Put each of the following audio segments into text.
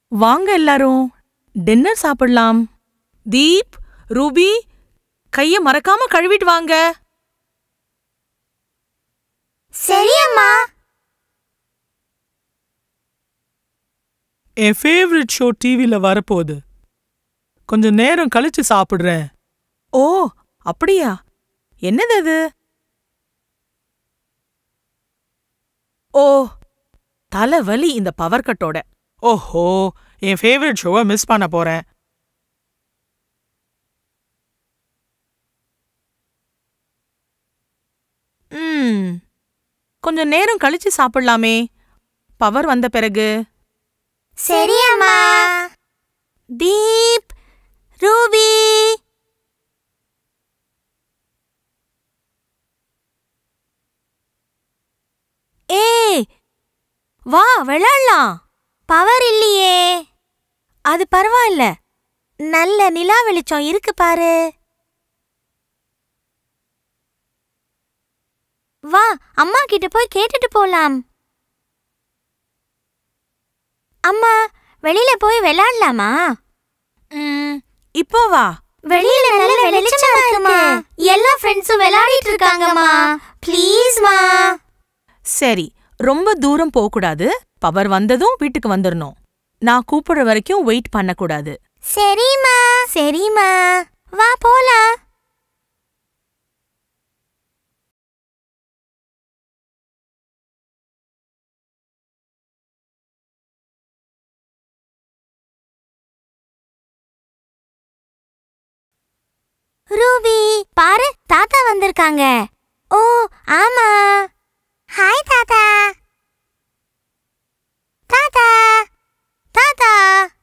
வாங்க எல்லாரும் டின்னர் சாப்பிடலாம் தீப் ரூபி கைய மறக்காம கழுவிட்டு வாங்க சரி அம்மா என் ஃபேவரட் ஷோ டிவில வரப்போகுது கொஞ்சம் நேரம் கழிச்சு சாப்பிடுறேன் ஓ அப்படியா என்னது அது ஓ தலைவலி இந்த பவர் கட்டோட ஓஹோ என் ஃபேவரட் ஷோவை மிஸ் பண்ண போறேன் ம் கொஞ்சம் நேரம் கழிச்சு சாப்பிடலாமே பவர் வந்த பிறகு சரி அம்மா தீப் ரூபி ஏய் வா விளையாடலாம் பவர் இல்லையே அது பரவாயில்ல நல்ல நிலா வெளிச்சம் இருக்கு பாரு வா அம்மா கிட்ட போய் கேட்டுட்டு போலாம் அம்மா வெளியில போய் விளையாடலாமா ம், இப்போ வா வெளியில நல்ல வெளிச்சமா இருக்குமா எல்லா ஃப்ரெண்ட்ஸும் விளையாடிட்டு இருக்காங்கம்மா ப்ளீஸ்மா சரி ரொம்ப தூரம் போகக்கூடாது பவர் வந்ததும் வீட்டுக்கு வந்துடணும் நான் கூப்பிடுற வரைக்கும் வெயிட் பண்ணக்கூடாது சரிம்மா சரிம்மா வா போலாம் ரூபி பாரு தாத்தா வந்திருக்காங்க ஓ ஆமா ஹாய் தாத்தா தாத்தா தாத்தா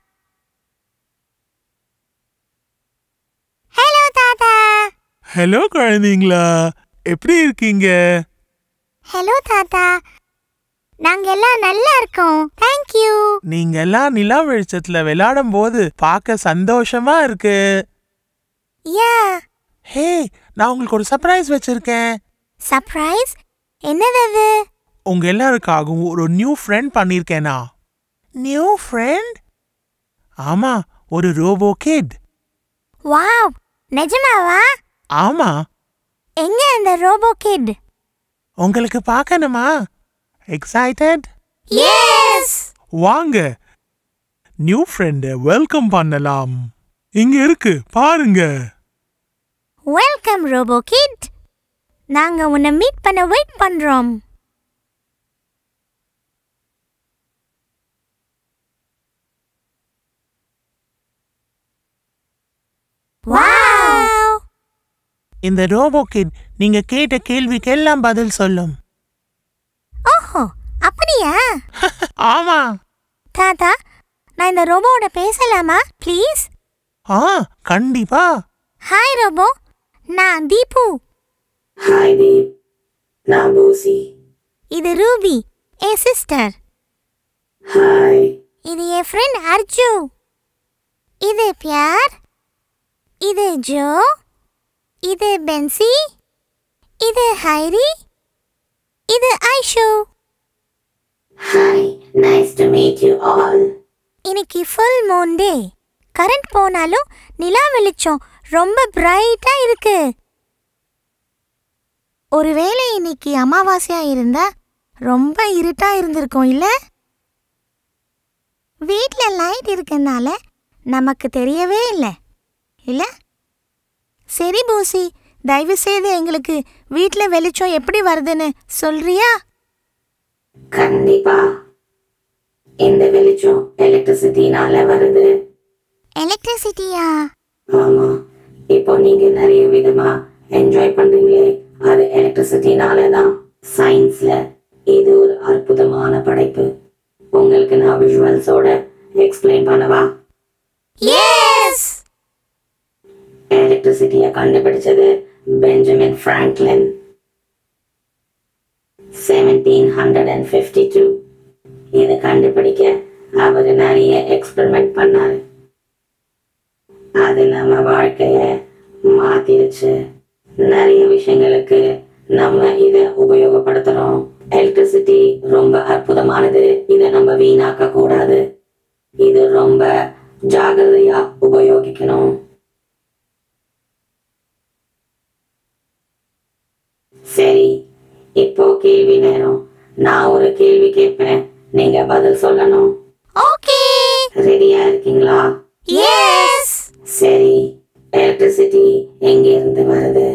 ஹலோ தாத்தா ஹலோ குழந்தைங்களா எப்படி இருக்கீங்க ஹலோ தாத்தா நாங்க எல்லாம் நல்லா இருக்கோம் தேங்க் யூ நீங்க எல்லாம் நிலா வெளிச்சத்துல விளையாடும் போது பார்க்க சந்தோஷமா இருக்கு யா ஹே நான் உங்களுக்கு ஒரு சர்ப்ரைஸ் வச்சிருக்கேன் சர்ப்ரைஸ் என்னது அது உங்க எல்லாருக்காகவும் ஒரு நியூ ஃப்ரெண்ட் பண்ணிருக்கேனா நியூ ஃப்ரெண்ட் ஆமா ஒரு ரோபோ கிட் வாவ் நிஜமாவா ஆமா எங்க அந்த ரோபோ கிட் உங்களுக்கு பார்க்கணுமா எக்ஸைட்டட் எஸ் வாங்க நியூ ஃப்ரெண்ட வெல்கம் பண்ணலாம் இங்க இருக்கு பாருங்க வெல்கம் ரோபோ கிட் நாங்க உன்னை மீட் பண்ண வெயிட் பண்றோம் வாவ் இந்த ரோபோ கிட் நீங்க கேட்ட கேள்விக்கெல்லாம் பதில் சொல்லும் ஓஹோ அப்படியா ஆமா தாத்தா நான் இந்த ரோபோவோட பேசலாமா ப்ளீஸ் ஆ கண்டிப்பா ஹாய் ரோபோ நான் தீபு Hi Deep, நான் பூசி இது ரூபி என் சிஸ்டர் ஹாய் இது என் ஃப்ரெண்ட் அர்ஜு இது பியார் இது ஜோ இது பென்சி இது ஹைரி இது Aishu hi nice to meet you all இன்னைக்கு ஃபுல் மூன் டே கரண்ட் போனாலும் நிலா வெளிச்சம் ரொம்ப பிரைட்டா இருக்கு ஒருவேளை இன்னைக்கு அமாவாசையா இருந்தா ரொம்ப இருட்டா இருந்திருக்கும் இல்ல வீட்ல லைட் இருக்கனால நமக்கு தெரியவே இல்லை இல்ல சரி பூசி தயவு செய்து எங்களுக்கு வீட்ல வெளிச்சம் எப்படி வருதுன்னு சொல்றியா கண்டிப்பா இந்த வெளிச்சம் எலக்ட்ரிசிட்டினால வருது எலக்ட்ரிசிட்டியா ஆமா இப்போ நீங்க நிறைய விதமா என்ஜாய் பண்றீங்களே அது எலக்ட்ரிசிட்டினால தான் சயின்ஸ்ல இது ஒரு அற்புதமான படைப்பு உங்களுக்கு நான் விஷுவல்ஸோட எக்ஸ்பிளைன் பண்ணவா எஸ் எலக்ட்ரிசிட்டியை கண்டுபிடிச்சது Benjamin Franklin seventeen hundred and fifty two இதை கண்டுபிடிக்க அவர் நிறைய எக்ஸ்பெரிமெண்ட் பண்ணாரு அது நம்ம வாழ்க்கைய மாத்திருச்சு நிறைய விஷயங்களுக்கு நம்ம இதை உபயோகப்படுத்துறோம் எலக்ட்ரிசிட்டி ரொம்ப அற்புதமானது இதை நம்ம வீணாக்க கூடாது இது ரொம்ப ஜாகிரதையா உபயோகிக்கணும் சரி இப்போ கேள்வி நேரம் நான் ஒரு கேள்வி கேட்பேன் நீங்க பதில் சொல்லணும் ஓகே ரெடியா இருக்கீங்களா எஸ் சரி எலக்ட்ரிசிட்டி எங்க இருந்து வருது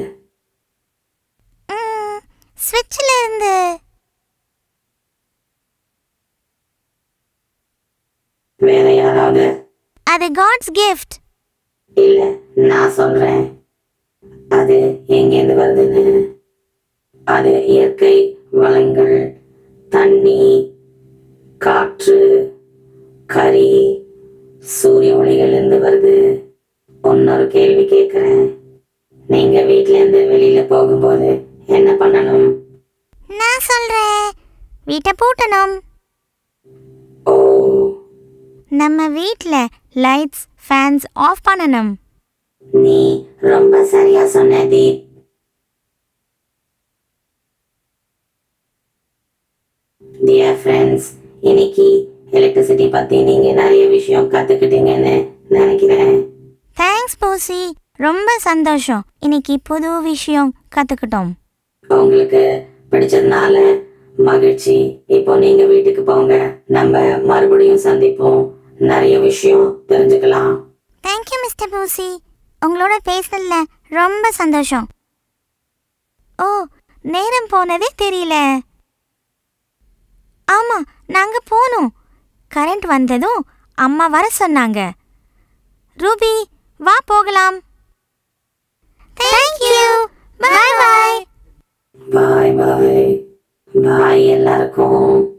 ஸ்விட்ச்ல இருந்து வேற யாராவது அது காட்ஸ் கிஃப்ட் இல்ல நான் சொல்றேன் அது எங்கேருந்து வருதுன்னு அது இயற்கை வளங்கள் தண்ணி காற்று கரி சூரிய ஒளிகள் இருந்து வருது இன்னொரு கேள்வி கேட்கிறேன் நீங்க வீட்ல இருந்து வெளியில போகும்போது என்ன பண்ணணும் நான் சொல்றேன் வீட்டை பூட்டணும் ஓ நம்ம வீட்ல லைட்ஸ் ஃபேன்ஸ் ஆஃப் பண்ணணும் நீ ரொம்ப சரியா சொன்ன தீப் டியர் ஃப்ரெண்ட்ஸ் இன்னைக்கு எலக்ட்ரிசிட்டி பத்தி நீங்க நிறைய விஷயம் கத்துக்கிட்டீங்கன்னு நினைக்கிறேன் தேங்க்ஸ் போசி ரொம்ப சந்தோஷம் இன்னைக்கு புது விஷயம் கத்துக்கிட்டோம் உங்களுக்கு பிடிச்சதுனால மகிழ்ச்சி இப்போ நீங்க வீட்டுக்கு போங்க நம்ம மறுபடியும் சந்திப்போம் நிறைய விஷயம் தெரிஞ்சுக்கலாம் தேங்க்யூ மிஸ்டர் பூசி உங்களோட பேசுனதுல ரொம்ப சந்தோஷம் ஓ நேரம் போனதே தெரியல ஆமா நாங்க போனோம் கரண்ட் வந்ததும் அம்மா வர சொன்னாங்க ரூபி வா போகலாம் thank you bye bye bye bye bye எல்லாருக்கும்